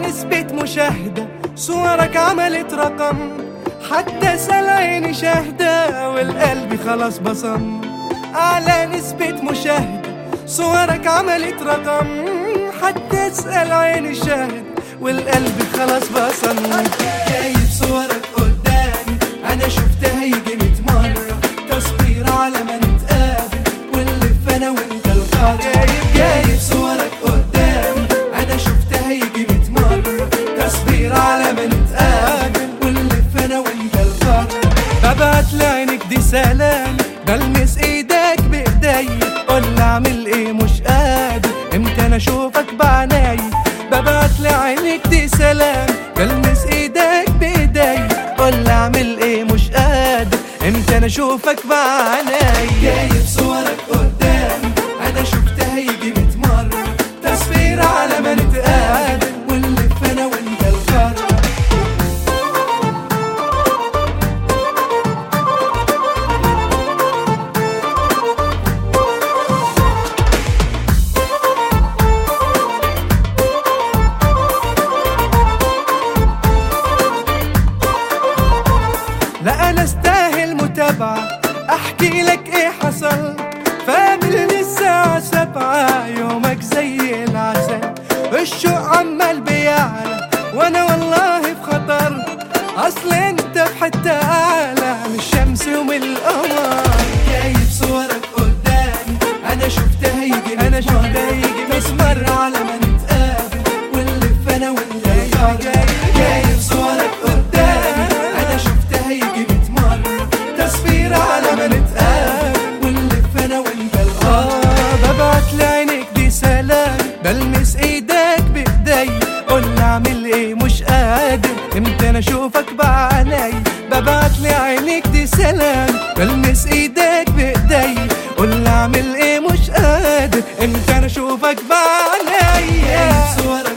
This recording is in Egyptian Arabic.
نسبة مشاهدة صورك عملت رقم حتى سال عيني شاهدة والقلب خلاص بصم أعلى نسبة مشاهدة صورك عملت رقم حتى اسأل عيني شاهد والقلب خلاص بصم جايب صورك قدامي أنا شفتها يجي ميت مرة تصوير على ما نتقابل ونلف أنا وأنت القاضي جايب جايب صورك قدامي أنا شفتها يجي ميت مرة تصوير على ما نتقابل ونلف أنا وأنت القاضي ببعت لعينك دي سلام بلمس ايدك بايدي قول اعمل ايه مش قادر امتى انا اشوفك بعناي ببعت لعينك دي سلام بلمس ايدك بايدي قول اعمل ايه مش قادر امتى انا اشوفك بعناي جايب صورك قدامي انا شفتها يجي ميت مرة تصوير على ما نتقابل ونلف انا وانت القرار لا انا استاهل متابعة احكي لك ايه حصل فاضل الساعة سبعة يومك زي العسل الشوق عمال بيعلى وانا والله في خطر اصل انت في حتة اعلى من الشمس ومن القمر جايب صورك قدامي انا شفتها يجي انا شفتها يجي مسمر على ما نتقابل ونلف انا وانت جايب جايب صورك قدامي انا شفتها يجي ميت مرة تصوير على ما نتقابل ونلف انا وانت القمر ببعت لعينك دي سلام بلمس ايدك بايدي قول اعمل ايه مش قادر امتى انا اشوفك بعناي ببعت لعينك دي سلام بلمس ايدك بايدي قول اعمل ايه مش قادر امتى انا اشوفك بعناي صورك